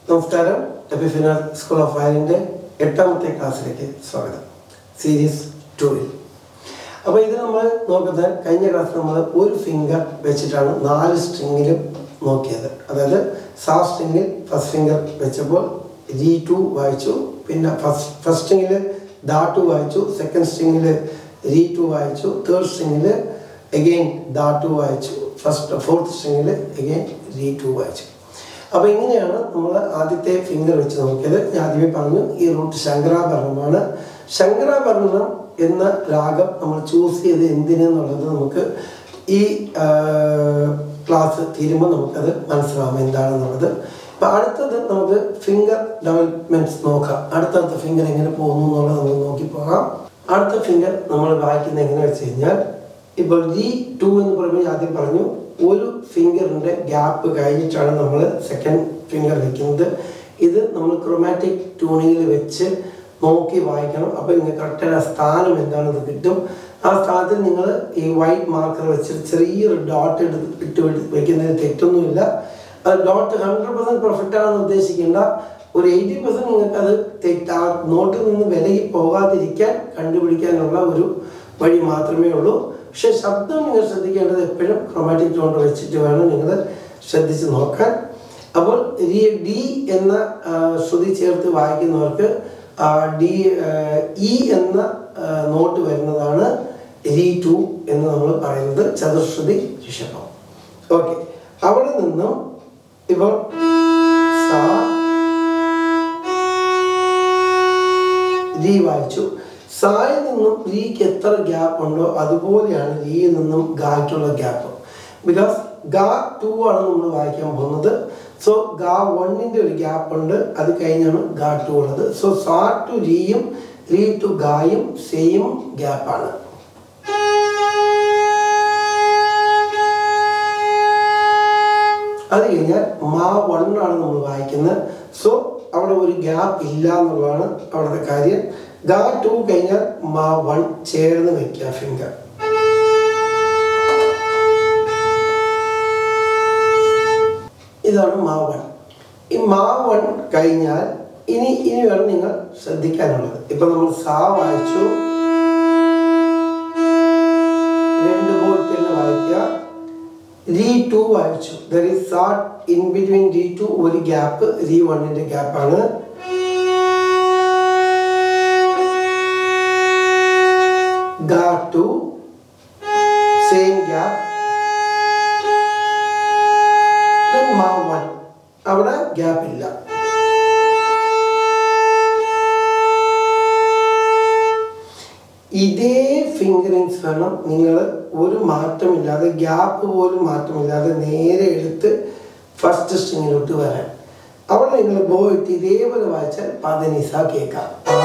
നമസ്കാരം എപ്പിഫിന school of വയലിൻ്റെ എട്ടാമത്തെ ക്ലാസ്സിലേക്ക് സ്വാഗതം സീരീസ് ടൂവിൽ അപ്പോൾ ഇത് നമ്മൾ നോക്കുന്നത് കഴിഞ്ഞ ക്ലാസ്സിൽ നമ്മൾ ഒരു ഫിംഗർ വെച്ചിട്ടാണ് നാല് സ്ട്രിങ്ങിലും നോക്കിയത് അതായത് സാ സ്ട്രിങ്ങിൽ ഫസ്റ്റ് ഫിംഗർ വെച്ചപ്പോൾ ജി ടു വായിച്ചു പിന്നെ ഫസ്റ്റ് ഫസ്റ്റ് സ്ട്രിങ്ങിൽ ദാ ടു വായിച്ചു സെക്കൻഡ് സ്ട്രിങ്ങിൽ രീ ടു വായിച്ചു തേർഡ് സ്ട്രിങ്ങിൽ എഗെയിൻ ദാ ടു വായിച്ചു ഫസ്റ്റ് ഫോർത്ത് സ്ട്രിങ്ങിൽ എഗെയിൻ രീ ടു വായിച്ചു അപ്പോൾ ഇങ്ങനെയാണ് നമ്മൾ ആദ്യത്തെ ഫിംഗർ വെച്ച് നോക്കിയത് ഞാൻ ആദ്യമേ പറഞ്ഞു ഈ റൂട്ട് ശങ്കരാഭരണമാണ് ശങ്കരാഭരണം എന്ന രാഗം നമ്മൾ ചൂസ് ചെയ്ത് എന്തിനെന്നുള്ളത് നമുക്ക് ഈ ക്ലാസ് തീരുമ്പോൾ നമുക്കത് മനസ്സിലാവും എന്താണെന്നുള്ളത് അപ്പം അടുത്തത് നമുക്ക് ഫിംഗർ ഡെവലപ്മെൻറ്റ്സ് നോക്കാം അടുത്തടുത്ത ഫിംഗർ എങ്ങനെ പോകുന്നു എന്നുള്ളത് നമുക്ക് നോക്കി പോകാം അടുത്ത ഫിംഗർ നമ്മൾ വായിക്കുന്നത് എങ്ങനെ വെച്ച് കഴിഞ്ഞാൽ ഇപ്പോൾ ജി ടു എന്ന് പറയുമ്പോൾ ആദ്യം പറഞ്ഞു ഒരു ഫിംഗറിൻ്റെ ഗ്യാപ്പ് കഴിഞ്ഞിട്ടാണ് നമ്മൾ സെക്കൻഡ് ഫിംഗർ വെക്കുന്നത് ഇത് നമ്മൾ ക്രൊമാറ്റിക് ട്യൂണിങ്ങിൽ വെച്ച് നോക്കി വായിക്കണം അപ്പോൾ നിങ്ങൾക്ക് കറക്റ്റായ സ്ഥാനം എന്താണെന്ന് കിട്ടും ആ സ്ഥാനത്തിൽ നിങ്ങൾ ഈ വൈറ്റ് മാർക്കർ വെച്ച് ചെറിയൊരു ഡോട്ട് എടുത്ത് ഇട്ട് വെക്കുന്നതിന് തെറ്റൊന്നുമില്ല അത് ഡോട്ട് ഹൺഡ്രഡ് പെർസെൻറ്റ് പെർഫെക്റ്റ് ആണെന്ന് ഉദ്ദേശിക്കേണ്ട ഒരു എയ്റ്റി പെർസെൻറ്റ് നിങ്ങൾക്ക് അത് തെറ്റ് ആ നോട്ടിൽ നിന്ന് വിലകി പോകാതിരിക്കാൻ കണ്ടുപിടിക്കാനുള്ള ഒരു വഴി മാത്രമേ ഉള്ളൂ പക്ഷെ ശബ്ദം നിങ്ങൾ ശ്രദ്ധിക്കേണ്ടത് എപ്പോഴും ക്രൊമാറ്റിക് ടോൺ വെച്ചിട്ട് വേണം നിങ്ങൾ ശ്രദ്ധിച്ച് നോക്കാൻ അപ്പോൾ ഡി എന്ന ശ്രുതി ചേർത്ത് വായിക്കുന്നവർക്ക് ഡി ഇ എന്ന നോട്ട് വരുന്നതാണ് രി ടു എന്ന് നമ്മൾ പറയുന്നത് ചതുശ്രുതി ഋഷഭം ഓക്കെ അവിടെ നിന്നും ഇപ്പോൾ സാ രി വായിച്ചു സായിൽ നിന്നും റീക്ക് എത്ര ഗ്യാപ്പ് ഉണ്ടോ അതുപോലെയാണ് റിയിൽ നിന്നും ഗായ്ക്കുള്ള ഗ്യാപ്പ് ബിക്കോസ് ഗാ ടു ആണ് നമ്മൾ വായിക്കാൻ പോകുന്നത് സോ ഗാ വണ്ണിൻ്റെ ഒരു ഗ്യാപ്പ് ഉണ്ട് അത് കഴിഞ്ഞാണ് ഗാ ടു ഉള്ളത് സോ സാ ടു റിയും റീ ടു ഗായും സെയിം ഗ്യാപ്പാണ് അത് കഴിഞ്ഞാൽ മാ വൺ ആണ് നമ്മൾ വായിക്കുന്നത് സോ അവിടെ ഒരു ഗ്യാപ്പ് ഇല്ല എന്നുള്ളതാണ് അവിടുത്തെ കാര്യം ഗാ ടു കഴിഞ്ഞാൽ മാ വൺ ചേർന്ന് വെക്കുക ഫിംഗർ ഇതാണ് മാ വൺ ഈ മാ വൺ കഴിഞ്ഞാൽ ഇനി ഇനി വേണം നിങ്ങൾ ശ്രദ്ധിക്കാനുള്ളത് ഇപ്പൊ നമ്മൾ സാ വായിച്ചു രണ്ട് പോയിട്ട് തന്നെ വായിക്കുക റീ ടു വായിച്ചു ദർ ഇസ് സാ ഇൻ ബിറ്റ്വീൻ റീ ടു ഒരു ഗ്യാപ്പ് റീ വണ്ണിന്റെ ഗ്യാപ്പാണ് ga to same gap then ma 1 അവിടെ ഗ്യാപ്പ് ഇല്ല ഇതേ ഫിംഗറിങ്സ് വേണം നിങ്ങൾ ഒരു മാറ്റമില്ലാതെ ഗ്യാപ്പ് പോലും മാറ്റമില്ലാതെ നേരെ എടുത്ത് ഫസ്റ്റ് സ്ട്രിങ്ങിലോട്ട് വരാൻ അവിടെ നിങ്ങൾ പോയിട്ട് ഇതേപോലെ വായിച്ചാൽ പതിനിസ കേൾക്കാം ആ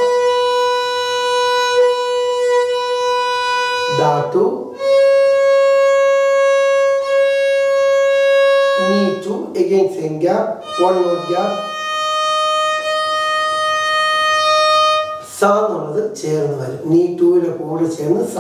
dhatu need to again same gap one note gap സ എന്നുള്ളത് ചേർന്ന് വരും നീ ടൂവിലെ കൂടെ ചേർന്ന് സ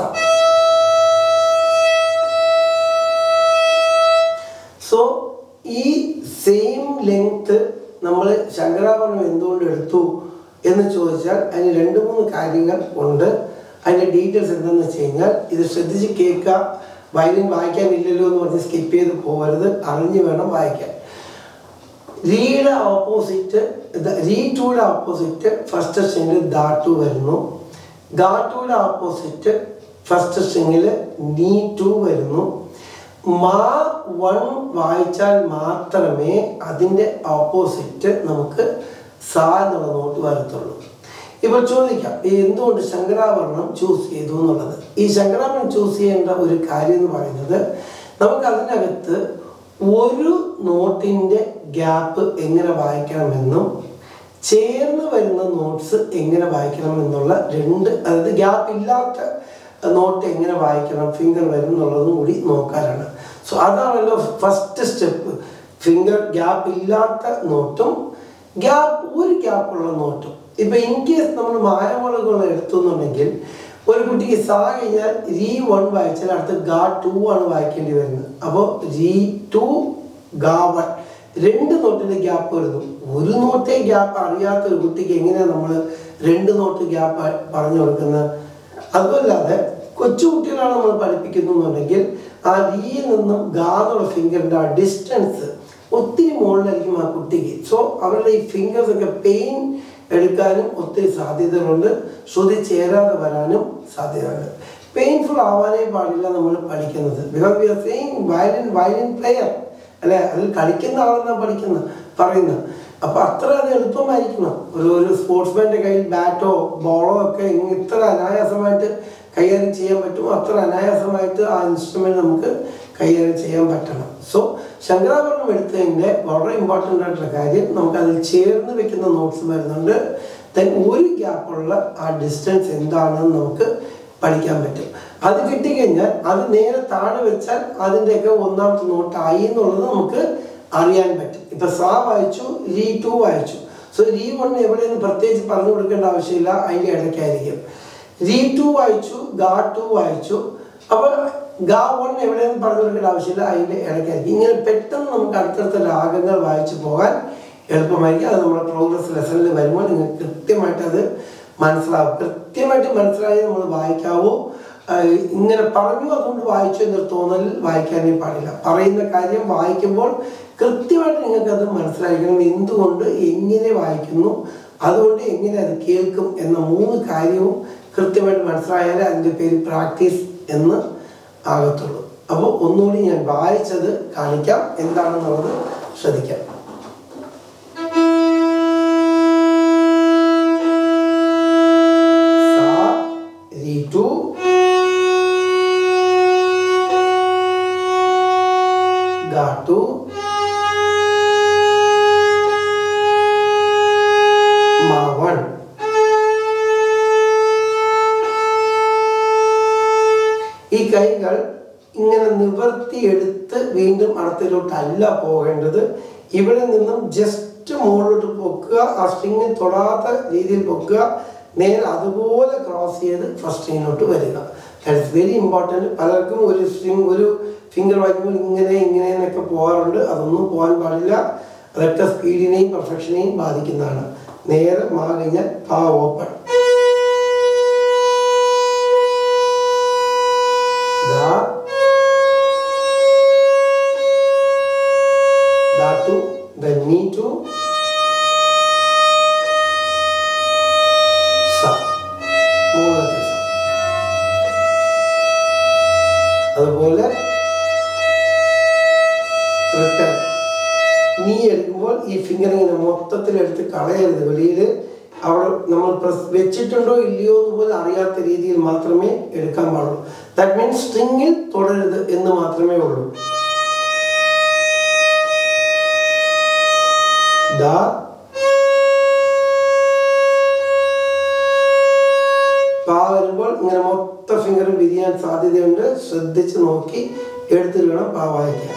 സോ ഈ സെയിം ലെങ്ത് നമ്മൾ ശങ്കരാഭരണം എന്തുകൊണ്ട് എടുത്തു എന്ന് ചോദിച്ചാൽ അതിന് രണ്ട് മൂന്ന് കാര്യങ്ങൾ ഉണ്ട് അതിൻ്റെ ഡീറ്റെയിൽസ് എന്താണെന്ന് വെച്ച് കഴിഞ്ഞാൽ ഇത് ശ്രദ്ധിച്ച് കേൾക്കുക വയലിൻ വായിക്കാനില്ലല്ലോ എന്ന് പറഞ്ഞ് സ്കിപ്പ് ചെയ്ത് പോകരുത് അറിഞ്ഞ് വേണം വായിക്കാൻ റീയുടെ ഓപ്പോസിറ്റ് റീ ടൂയുടെ ഓപ്പോസിറ്റ് ഫസ്റ്റ് സ്ട്രിങ്ങിൽ ദാ ടു വരുന്നു ദാ ടൂയുടെ ഓപ്പോസിറ്റ് ഫസ്റ്റ് സ്ട്രിങ്ങിൽ നീ ടു വരുന്നു മാ വൺ വായിച്ചാൽ മാത്രമേ അതിൻ്റെ ഓപ്പോസിറ്റ് നമുക്ക് സാ എന്നുള്ള നോട്ട് വരത്തുള്ളൂ ഇപ്പോൾ ചോദിക്കാം ഈ എന്തുകൊണ്ട് ശങ്കരാഭരണം ചൂസ് ചെയ്തു എന്നുള്ളത് ഈ ശങ്കരാഭരണം ചൂസ് ചെയ്യേണ്ട ഒരു കാര്യം എന്ന് പറയുന്നത് നമുക്ക് അതിനകത്ത് ഒരു നോട്ടിൻ്റെ ഗ്യാപ്പ് എങ്ങനെ വായിക്കണമെന്നും ചേർന്ന് വരുന്ന നോട്ട്സ് എങ്ങനെ വായിക്കണം എന്നുള്ള രണ്ട് അതായത് ഗ്യാപ്പ് ഇല്ലാത്ത നോട്ട് എങ്ങനെ വായിക്കണം ഫിംഗർ വരും എന്നുള്ളതും കൂടി നോക്കാനാണ് സോ അതാണല്ലോ ഫസ്റ്റ് സ്റ്റെപ്പ് ഫിംഗർ ഗ്യാപ്പ് ഇല്ലാത്ത നോട്ടും ഗ്യാപ്പ് ഒരു ഗ്യാപ്പുള്ള നോട്ടും ഇപ്പൊ ഇൻ കേസ് നമ്മൾ മായമുളകുകൾ എടുത്തുന്നുണ്ടെങ്കിൽ ഒരു കുട്ടിക്ക് സാ കഴിഞ്ഞാൽ രീ വൺ വായിച്ചാൽ അടുത്ത് ഗാ ടു ആണ് വായിക്കേണ്ടി വരുന്നത് അപ്പോൾ രീ ടു ഗാ വൺ രണ്ട് നോട്ടിന്റെ ഗ്യാപ്പ് വരുന്നു ഒരു നോട്ടേ ഗ്യാപ്പ് അറിയാത്ത ഒരു കുട്ടിക്ക് എങ്ങനെയാണ് നമ്മൾ രണ്ട് നോട്ട് ഗ്യാപ്പ് പറഞ്ഞു കൊടുക്കുന്നത് അതുമല്ലാതെ കൊച്ചുകുട്ടികളാണ് നമ്മൾ പഠിപ്പിക്കുന്നുണ്ടെങ്കിൽ ആ റിയിൽ നിന്നും ഗാ എന്നുള്ള ഫിംഗറിന്റെ ആ ഡിസ്റ്റൻസ് ഒത്തിരി മുകളിലായിരിക്കും ആ കുട്ടിക്ക് സോ അവരുടെ ഈ ഫിംഗേഴ്സ് ഒക്കെ പെയിൻ എടുക്കാനും ഒത്തിരി സാധ്യതകളുണ്ട് ശ്രുതി ചേരാതെ വരാനും സാധ്യതയുണ്ട് പെയിൻഫുൾ ആവാനേ പാടില്ല നമ്മൾ പഠിക്കുന്നത് because we are saying violin violin player അല്ലെ അതിൽ കളിക്കുന്ന ആളെന്നാ പഠിക്കുന്നത് പറയുന്നത് അപ്പൊ അത്ര അത് എളുപ്പമായിരിക്കണം ഒരു ഒരു സ്പോർട്സ്മാന്റെ കയ്യിൽ ബാറ്റോ ബോളോ ഒക്കെ ഇങ്ങ് ഇത്ര അനായാസമായിട്ട് കൈകാര്യം ചെയ്യാൻ പറ്റുമോ അത്ര അനായാസമായിട്ട് ആ ഇൻസ്ട്രുമെന്റ് നമുക്ക് കൈകാര്യം ചെയ്യാൻ പറ്റണം സോ ശങ്കരാഭരണം എടുത്തതിൻ്റെ വളരെ ഇമ്പോർട്ടൻ്റ് ആയിട്ടുള്ള കാര്യം നമുക്ക് അതിൽ ചേർന്ന് വെക്കുന്ന നോട്ട്സ് വരുന്നുണ്ട് ദെൻ ഒരു ഗ്യാപ്പുള്ള ആ ഡിസ്റ്റൻസ് എന്താണെന്ന് നമുക്ക് പഠിക്കാൻ പറ്റും അത് കിട്ടിക്കഴിഞ്ഞാൽ അത് നേരെ താഴെ വെച്ചാൽ അതിൻ്റെയൊക്കെ ഒന്നാമത്തെ നോട്ടായി എന്നുള്ളത് നമുക്ക് അറിയാൻ പറ്റും ഇപ്പൊ സാ വായിച്ചു രീ ടു വായിച്ചു സോ രീ വൺ എവിടെയെന്ന് പ്രത്യേകിച്ച് പറഞ്ഞു കൊടുക്കേണ്ട ആവശ്യമില്ല അതിൻ്റെ ഇടയ്ക്കായിരിക്കും രീ ടു വായിച്ചു ഗാ ടു വായിച്ചു അപ്പോൾ ഗാ വൺ എവിടെയെന്ന് പറഞ്ഞു കൊടുക്കേണ്ട ആവശ്യമില്ല അതിൻ്റെ ഇടയ്ക്കായിരിക്കും ഇങ്ങനെ പെട്ടെന്ന് നമുക്ക് അടുത്തടുത്ത രാഗങ്ങൾ വായിച്ചു പോകാൻ എളുപ്പമായിരിക്കും അത് നമ്മുടെ പ്രോഗ്രസ് ലെസണിൽ വരുമ്പോൾ നിങ്ങൾക്ക് കൃത്യമായിട്ട് അത് മനസ്സിലാവും കൃത്യമായിട്ട് മനസ്സിലായി നമ്മൾ വായിക്കാവൂ ആഹ് ഇങ്ങനെ പറഞ്ഞു അതുകൊണ്ട് വായിച്ചു എന്നൊരു തോന്നൽ വായിക്കാനേ പാടില്ല പറയുന്ന കാര്യം വായിക്കുമ്പോൾ കൃത്യമായിട്ട് നിങ്ങൾക്ക് അത് മനസ്സിലാക്കണം എന്തുകൊണ്ട് എങ്ങനെ വായിക്കുന്നു അതുകൊണ്ട് എങ്ങനെ അത് കേൾക്കും എന്ന മൂന്ന് കാര്യവും കൃത്യമായിട്ട് മനസ്സിലായാലേ അതിൻ്റെ പേര് പ്രാക്ടീസ് എന്ന് ആകത്തുള്ളൂ അപ്പോൾ ഒന്നുകൂടി ഞാൻ വായിച്ചത് കാണിക്കാം എന്താണെന്നുള്ളത് ശ്രദ്ധിക്കാം സാ രി ടു ഗാ ടു മാ വൺ ഈ കൈകൾ ഇങ്ങനെ നിവർത്തിയെടുത്ത് വീണ്ടും അടുത്തിലോട്ടല്ല പോകേണ്ടത് ഇവിടെ നിന്നും ജസ്റ്റ് മുകളിലോട്ട് പൊക്കുക ആ സ്ട്രിങ് തൊടാത്ത രീതിയിൽ പൊക്കുക നേരെ അതുപോലെ ക്രോസ് ചെയ്ത് ഫസ്റ്റ് സ്ട്രിങ്ങിലോട്ട് വരിക ദാറ്റ്സ് വെരി ഇമ്പോർട്ടൻറ്റ് പലർക്കും ഒരു സ്ട്രിങ് ഒരു ഫിംഗർ വായിക്കുമ്പോൾ ഇങ്ങനെ ഇങ്ങനെ എന്നൊക്കെ പോകാറുണ്ട് അതൊന്നും പോകാൻ പാടില്ല അതൊക്കെ സ്പീഡിനെയും പെർഫെക്ഷനെയും ബാധിക്കുന്നതാണ് നേരെ മാ കഴിഞ്ഞാൽ പാ ഓപ്പൺ ദാ ദാ ടു then me to സ മുകളിലത്തെ സ അതുപോലെ റിട്ടേൺ നീ എടുക്കുമ്പോൾ ഈ ഫിംഗർ ഇങ്ങനെ മൊത്തത്തിൽ എടുത്ത് കളയരുത് വെളിയിൽ അവിടെ നമ്മൾ പ്രസ് വെച്ചിട്ടുണ്ടോ ഇല്ലയോ എന്ന് പോലും അറിയാത്ത രീതിയിൽ മാത്രമേ എടുക്കാൻ പാടുള്ളൂ ദാറ്റ് മീൻസ് സ്ട്രിങ്ങിൽ തുടരുത് എന്ന് മാത്രമേ ഉള്ളൂ ദാ പാ വരുമ്പോൾ ഇങ്ങനെ മൊത്തം ഫിംഗർ വിരിയാൻ സാധ്യതയുണ്ട് ശ്രദ്ധിച്ച് നോക്കി എടുത്തിട്ട് വേണം പാ വായിക്കാൻ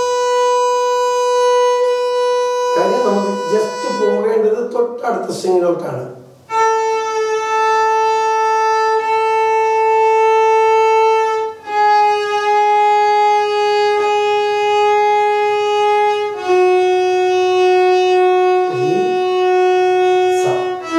കാര്യം നമുക്ക് ജസ്റ്റ് പോകേണ്ടത് തൊട്ടടുത്ത സ്ട്രിങ്ങിലോട്ടാണ് ഈ സ.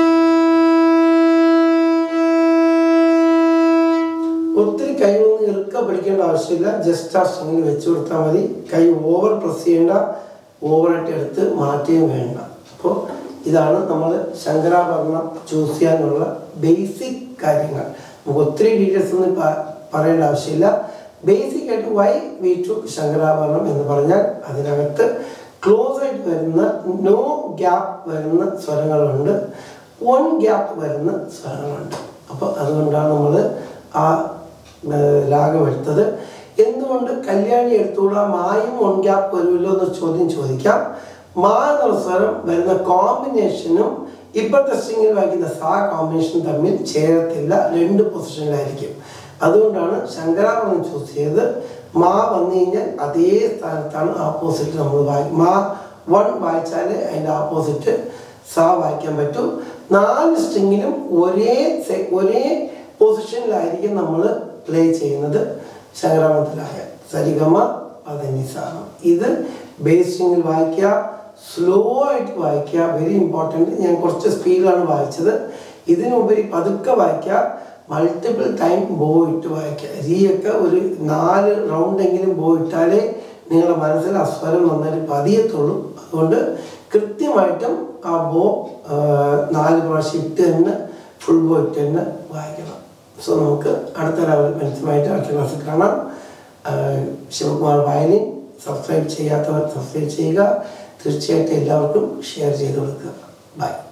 ഒത്തിരി കൈ ഒന്ന് ഇറുക്ക പിടിക്കേണ്ട ആവശ്യമില്ല ജസ്റ്റ് ആ സ്ട്രിങ്ങിൽ വെച്ച് കൊടുത്താൽ മതി കൈ ഓവർ പ്രസ് ചെയ്യേണ്ട ഓവറായിട്ട് എടുത്ത് മാറ്റുകയും വേണ്ട അപ്പോൾ ഇതാണ് നമ്മൾ ശങ്കരാഭരണം ചൂസ് ചെയ്യാനുള്ള ബേസിക് കാര്യങ്ങൾ നമുക്ക് ഒത്തിരി ഡീറ്റെയിൽസ് ഒന്നും പ- പറയേണ്ട ആവശ്യമില്ല ബേസിക് ആയിട്ട് വൈ വി ടു ശങ്കരാഭരണം എന്ന് പറഞ്ഞാൽ അതിനകത്ത് ക്ലോസ് ആയിട്ട് വരുന്ന നോ ഗ്യാപ്പ് വരുന്ന സ്വരങ്ങളുണ്ട് വൺ ഗ്യാപ്പ് വരുന്ന സ്വരങ്ങളുണ്ട് അപ്പോൾ അതുകൊണ്ടാണ് നമ്മൾ ആ ഏർ, രാഗം എടുത്തത് എന്തുകൊണ്ട് കല്യാണി എടുത്തുകൂടാ മായും വൺ ഗ്യാപ്പ് വരുമല്ലോ എന്ന് ചോദ്യം ചോദിക്കാം മാ എന്നുള്ള സ്വരം വരുന്ന കോമ്പിനേഷനും ഇപ്പോഴത്തെ സ്ട്രിങ്ങിൽ വായിക്കുന്ന സാ കോമ്പിനേഷൻ തമ്മിൽ ചേരത്തില്ല രണ്ട് പൊസിഷനിലായിരിക്കും അതുകൊണ്ടാണ് ശങ്കരാഭരണം ചൂസ് ചെയ്ത് മാ വന്നു കഴിഞ്ഞാൽ അതേ സ്ഥാനത്താണ് ആപ്പോസിറ്റ് നമ്മൾ വായി മാ വൺ വായിച്ചാൽ അതിൻ്റെ ആപ്പോസിറ്റ് സാ വായിക്കാൻ പറ്റും നാല് സ്ട്രിങ്ങിലും ഒരേ സെ- ഒരേ പൊസിഷനിലായിരിക്കും നമ്മൾ പ്ലേ ചെയ്യുന്നത് ശങ്കരാഭരണത്തിലായ സരിഗമ പതനിസാനം ഇത് ബേസ് സ്ട്രിങ്ങിൽ വായിക്കുക സ്ലോ ആയിട്ട് വായിക്കുക വെരി ഇമ്പോർട്ടൻറ്റ് ഞാൻ കുറച്ച് സ്പീഡിലാണ് വായിച്ചത് ഇതിനുപരി പതുക്കെ വായിക്കുക മൾട്ടിപ്പിൾ ടൈം ബോ ഇട്ട് വായിക്കുക രീയൊക്കെ ഒരു നാല് റൗണ്ടെങ്കിലും ബോ ഇട്ടാലേ നിങ്ങളുടെ മനസ്സിൽ ആ സ്വരം നന്നായിട്ട് പതിയത്തുള്ളൂ അതുകൊണ്ട് കൃത്യമായിട്ടും ആ ബോ ആ, നാല് പ്രാവശ്യം ഇട്ട് തന്നെ ഫുൾ ബോ ഇട്ട് തന്നെ വായിക്കണം സോ നമുക്ക് അടുത്ത ലെവൽ മനസ്സിലായിട്ട് അടുത്ത ക്ലാസ്സിൽ കാണാം ആ, ശിവകുമാർ വയലിൻ സബ്സ്ക്രൈബ് ചെയ്യാത്തവർ സബ്സ്ക്രൈബ് ചെയ്യുക തീർച്ചയായിട്ടും എല്ലാവർക്കും ഷെയർ ചെയ്ത് കൊടുക്കുക ബൈ